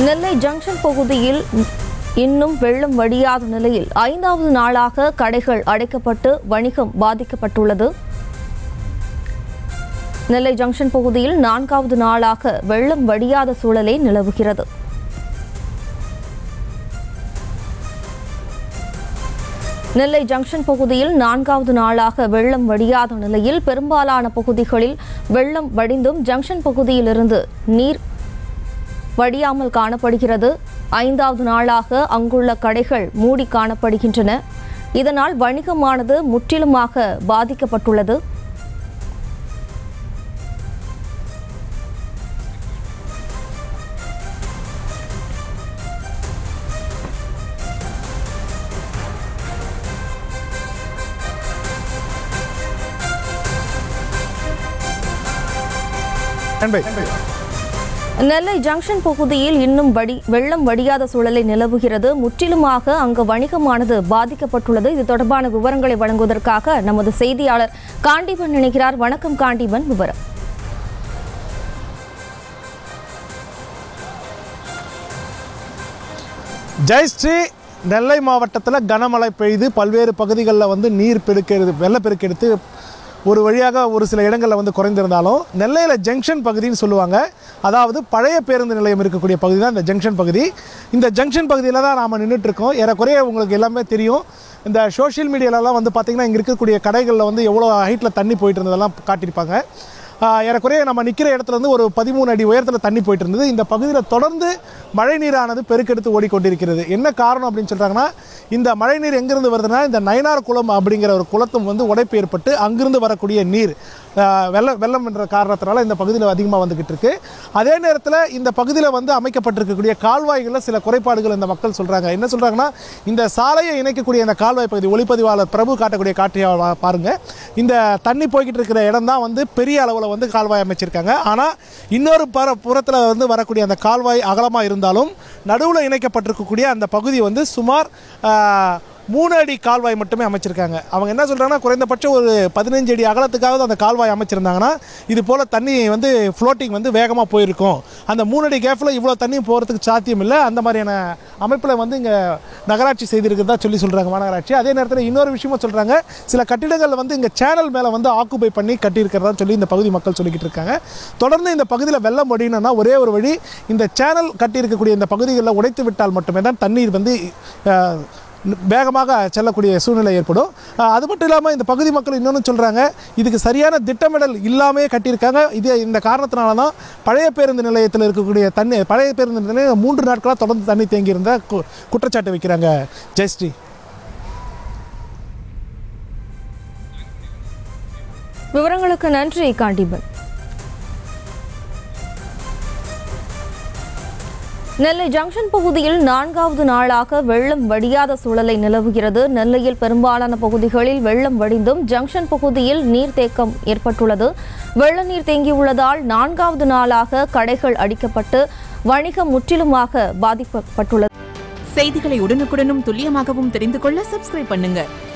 நெல்லை junction பகுதியில் இன்னும் வெள்ளம் வடியாத நிலையில் ஐந்தாவது நாளாக கடைகள் அடைக்கப்பட்டு வணிகம் பாதிக்கப்பட்டுள்ளது நெல்லை ஜங்ஷன் பகுதியில் நான்காவது நாளாக வெள்ளம் வடியாத சூழலே நிலவுகிறது நெல்லை ஜங்ஷன் பகுதியில் நான்காவது நாளாக வெள்ளம் வடியாத நிலையில் பெரும்பாலான பகுதிகளில் வெள்ளம் வடிந்தும் ஜங்ஷன் பகுதியிலிருந்து நீர் வடியாமல் காணப்படுகிறது ஐந்தாவது நாளாக அங்குள்ள கடைகள் மூடி காணப்படுகின்றன இதனால் வணிகமானது முற்றிலுமாக பாதிக்கப்பட்டுள்ளது அன்பை நெல்லை ஜங்ஷன் பகுதியில் இன்னும் வடி வெள்ளம் வடியாத சூழலை நிலவுகிறது முற்றிலுமாக அங்கு வணிகமானது பாதிக்கப்பட்டுள்ளது இது தொடர்பான விவரங்களை வழங்குவதற்காக நமது செய்தியாளர் காண்டிபன் நினைக்கிறார் வணக்கம் காண்டிபன் விவரம் ஜெயஸ்ரீ நெல்லை மாவட்டத்தில் கனமழை பெய்து பல்வேறு பகுதிகளில் வந்து நீர் பெருக்கெடுத்து வெள்ளப்பெருக்கெடுத்து ஒரு வழியாக ஒரு சில இடங்களில் வந்து குறைந்திருந்தாலும் நெல்லையில் ஜங்ஷன் பகுதின்னு சொல்லுவாங்க அதாவது பழைய பேருந்து நிலையம் இருக்கக்கூடிய பகுதி தான் இந்த ஜங்ஷன் பகுதி இந்த ஜங்ஷன் பகுதியில் தான் நாம் நின்றுட்டுருக்கோம் ஏறக்குறைய உங்களுக்கு எல்லாமே தெரியும் இந்த சோஷியல் மீடியாலலாம் வந்து பார்த்திங்கன்னா இங்கே இருக்கக்கூடிய கடைகளில் வந்து எவ்வளோ ஹைட்டில் தண்ணி போயிட்டு இருந்ததெல்லாம் காட்டியிருப்பாங்க ஆஹ் ஏறக்குறைய நம்ம நிற்கிற இடத்துல இருந்து ஒரு பதிமூணு அடி உயரத்தில் தண்ணி போயிட்டு இருந்தது இந்த பகுதியில் தொடர்ந்து மழை நீரானது பெருக்கெடுத்து ஓடிக்கொண்டிருக்கிறது என்ன காரணம் அப்படின்னு சொல்கிறாங்கன்னா இந்த மழை நீர் எங்கிருந்து வருதுன்னா இந்த நயனார் குளம் அப்படிங்கிற ஒரு குளத்தும் வந்து உடைப்பு ஏற்பட்டு அங்கிருந்து வரக்கூடிய நீர் ஆஹ் வெள்ளம் வெள்ளம் என்ற காரணத்தினால இந்த பகுதியில் அதிகமாக வந்துக்கிட்டு இருக்கு அதே நேரத்தில் இந்த பகுதியில் வந்து அமைக்கப்பட்டிருக்கக்கூடிய கால்வாய்களில் சில குறைபாடுகள் இந்த மக்கள் சொல்கிறாங்க என்ன சொல்கிறாங்கன்னா இந்த சாலையை இணைக்கக்கூடிய இந்த கால்வாய் பகுதி ஒளிப்பதிவாளர் பிரபு காட்டக்கூடிய காட்சியை வா- பாருங்க இந்த தண்ணி போய்கிட்டு இருக்கிற இடம் தான் வந்து பெரிய அளவில் வந்து கால்வாய் அமைச்சிருக்காங்க ஆனால் இன்னொரு பர புறத்தில் வந்து வரக்கூடிய அந்த கால்வாய் அகலமாக இருந்தாலும் நடுவில் இணைக்கப்பட்டிருக்கக்கூடிய அந்த பகுதி வந்து சுமார் ஆஹ், மூணு அடி கால்வாய் மட்டுமே அமைச்சிருக்காங்க அவங்க என்ன சொல்கிறாங்கன்னா குறைந்தபட்சம் ஒரு பதினஞ்சு அடி அகலத்துக்காவது அந்த கால்வாய் அமைச்சிருந்தாங்கன்னா இது போல் தண்ணி வந்து ஃப்ளோட்டிங் வந்து வேகமாக போயிருக்கும் அந்த மூணு அடி கேப்பில் இவ்வளோ தண்ணி போகிறதுக்கு சாத்தியம் இல்லை அந்த மாதிரியான அமைப்பில் வந்து இங்கே நகராட்சி செய்திருக்கிறதா சொல்லி சொல்கிறாங்க மாநகராட்சி அதே நேரத்தில் இன்னொரு விஷயமும் சொல்கிறாங்க சில கட்டிடங்கள் வந்து இங்கே சேனல் மேலே வந்து ஆக்குபை பண்ணி கட்டியிருக்கிறதா சொல்லி இந்த பகுதி மக்கள் சொல்லிக்கிட்டு இருக்காங்க தொடர்ந்து இந்த பகுதியில் வெள்ளம் வடியணும்னா ஒரே ஒரு வழி இந்த சேனல் கட்டியிருக்கக்கூடிய இந்த பகுதிகளில் உடைத்து விட்டால் மட்டுமே தான் தண்ணீர் வந்து அஹ், வேகமாக செல்லக்கூடிய சூழ்நிலை ஏற்படும் அஹ், அது மட்டும் இல்லாமல் இந்த பகுதி மக்கள் இன்னொன்று சொல்கிறாங்க இதுக்கு சரியான திட்டமிடல் இல்லாமே கட்டியிருக்காங்க இது இந்த காரணத்தினால தான் பழைய பேருந்து நிலையத்தில் இருக்கக்கூடிய தண்ணி பழைய பேருந்து நிலையம் மூன்று நாட்களாக தொடர்ந்து தண்ணி தேங்கியிருந்த கு- குற்றச்சாட்டு வைக்கிறாங்க ஜெயஸ்ரீ விவரங்களுக்கு நன்றி காண்டிபன் நெல்லை ஜங்ஷன் பகுதியில் நான்காவது நாளாக வெள்ளம் வடியாத சூழலை நிலவுகிறது நெல்லையில் பெரும்பாலான பகுதிகளில் வெள்ளம் வடிந்தும் ஜங்ஷன் பகுதியில் நீர்த்தேக்கம் ஏற்பட்டுள்ளது வெள்ள நீர் தேங்கியுள்ளதால் நான்காவது நாளாக கடைகள் அடிக்கப்பட்டு வணிகம் முற்றிலுமாக பாதிக்கப்பட்டுள்ளது செய்திகளை உடனுக்குடனும் துல்லியமாகவும் தெரிந்து கொள்ள சப்ஸ்கிரைப் பண்ணுங்க